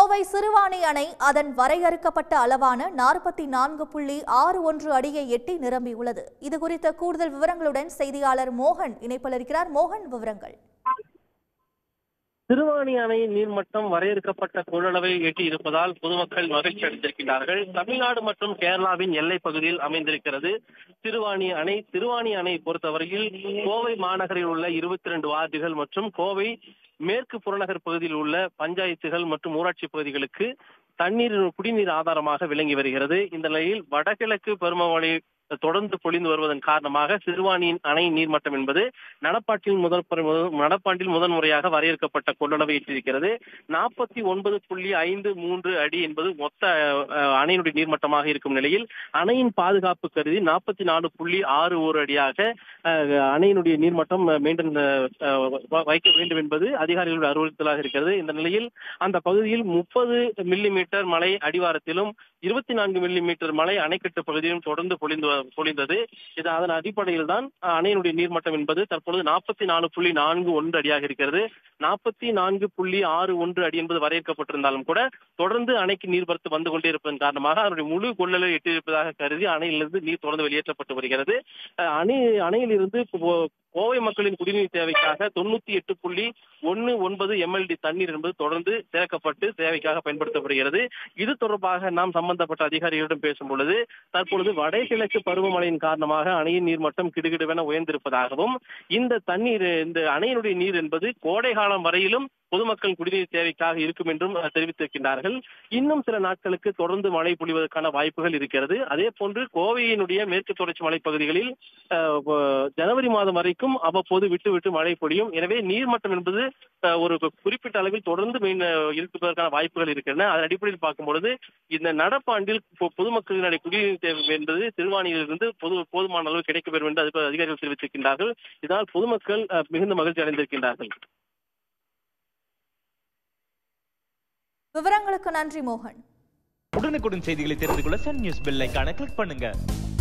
கோவை சிறுவாணி அணை அதன் வரையறுக்கப்பட்ட அளவான நாற்பத்தி நான்கு புள்ளி ஆறு ஒன்று அடியை எட்டி நிரம்பியுள்ளது இது குறித்த கூடுதல் விவரங்களுடன் செய்தியாளர் மோகன் இணைப்பில் இருக்கிறார் மோகன் விவரங்கள் திருவாணி அணையின் நீர்மட்டம் வரையறுக்கப்பட்ட கொள்ளளவை எட்டி இருப்பதால் பொதுமக்கள் மகிழ்ச்சி அடைந்திருக்கிறார்கள் தமிழ்நாடு மற்றும் கேரளாவின் எல்லைப் பகுதியில் அமைந்திருக்கிறது திருவாணி அணை திருவாணி அணை பொறுத்தவரையில் கோவை மாநகரில் உள்ள இருபத்தி ரெண்டு வார்டுகள் மற்றும் கோவை மேற்கு புறநகர் பகுதியில் உள்ள பஞ்சாயத்துகள் மற்றும் ஊராட்சி பகுதிகளுக்கு தண்ணீர் குடிநீர் ஆதாரமாக விளங்கி வருகிறது இந்த நிலையில் வடகிழக்கு பருவமழை தொடர்ந்து பொழிந்து வருவதன் காரணமாக சிறுவாணியின் அணை நீர்மட்டம் என்பது நடப்பாட்டில் முதல் பரு- முதல்- நடப்பாண்டில் முதல் முறையாக வரையறுக்கப்பட்ட கொள்ளளவை எட்டியிருக்கிறது நாற்பத்தி ஒன்பது புள்ளி ஐந்து மூன்று அடி என்பது மொத்த அஹ், அணையினுடைய நீர்மட்டமாக இருக்கும் நிலையில் அணையின் பாதுகாப்பு கருதி நாற்பத்தி நாலு புள்ளி ஆறு ஒரு அடியாக அஹ், அணையினுடைய நீர்மட்டம் மீண்டும் வைக்க வேண்டும் என்பது அதிகாரிகளுடைய அறிவுறுத்தலாக இருக்கிறது இந்த நிலையில் அந்த பகுதியில் முப்பது மில்லி மீட்டர் மழை அடிவாரத்திலும் இருபத்தி நான்கு மில்லி மீட்டர் மழை அணைக்கட்டு பகுதியிலும் தொடர்ந்து பொழிந்து வ- பொழிந்தது இது அதன் அடிப்படையில் தான் அணையினுடைய நீர்மட்டம் என்பது தற்பொழுது நாற்பத்தி நாலு புள்ளி நான்கு ஒன்று அடியாக இருக்கிறது நாற்பத்தி நான்கு புள்ளி ஆறு ஒன்று அடி என்பது வரையறுக்கப்பட்டிருந்தாலும் கூட தொடர்ந்து அணைக்கு நீர்வரத்து வந்து கொண்டே இருப்பதன் காரணமாக அதனுடைய முழு கொள்ளலை எட்டியிருப்பதாக கருதி அணையிலிருந்து நீர் தொடர்ந்து வெளியேற்றப்பட்டு வருகிறது அஹ் அணை அணையிலிருந்து கோ- கோவை மக்களின் குடிநீர் தேவைக்காக தொண்ணூத்தி எட்டு புள்ளி ஒன்னு ஒன்பது எம்எல்டி தண்ணீர் என்பது தொடர்ந்து திறக்கப்பட்டு தேவைக்காக பயன்படுத்தப்படுகிறது இது தொடர்பாக நாம் சம்பந்தப்பட்ட அதிகாரிகளிடம் பேசும் பொழுது தற்பொழுது வடகிழக்கு பருவமழையின் காரணமாக அணையின் நீர்மட்டம் கிடுகிடுவென உயர்ந்திருப்பதாகவும் இந்த தண்ணீர் இந்த அணையினுடைய நீர் என்பது கோடை காலம் வரையிலும் பொதுமக்கள் குடிநீர் தேவைக்காக இருக்கும் என்றும் அஹ், தெரிவித்திருக்கின்றார்கள் இன்னும் சில நாட்களுக்கு தொடர்ந்து மழை பொழிவதற்கான வாய்ப்புகள் இருக்கிறது அதே போன்று கோவையினுடைய மேற்கு தொடர்ச்சி மலைப்பகுதிகளில் அஹ், வ- ஜனவரி மாதம் வரைக்கும் அவ்வப்போது விட்டு விட்டு மழை பொழியும் எனவே நீர்மட்டம் என்பது அஹ், ஒரு கு- குறிப்பிட்ட அளவில் தொடர்ந்து மீன் இருப்பதற்கான வாய்ப்புகள் இருக்கின்றன அதன் அடிப்படையில் பார்க்கும் பொழுது இந்த நடப்பாண்டில் பொ- பொதுமக்களினுடைய குடிநீர் தேவை என்பது திருவாணியிலிருந்து பொது போதுமான அளவு கிடைக்கப்பெறும் என்று அதிப- அதிகாரிகள் தெரிவித்திருக்கின்றார்கள் இதனால் பொதுமக்கள் அஹ், மிகுந்த மகிழ்ச்சி அடைந்திருக்கின்றார்கள் விவரங்களுக்கு நன்றி மோகன் உடனுக்குடன் செய்திகளை தெரிந்து கொள்ள சன் நியூஸ் பெல் ஐகானை கிளிக் பண்ணுங்க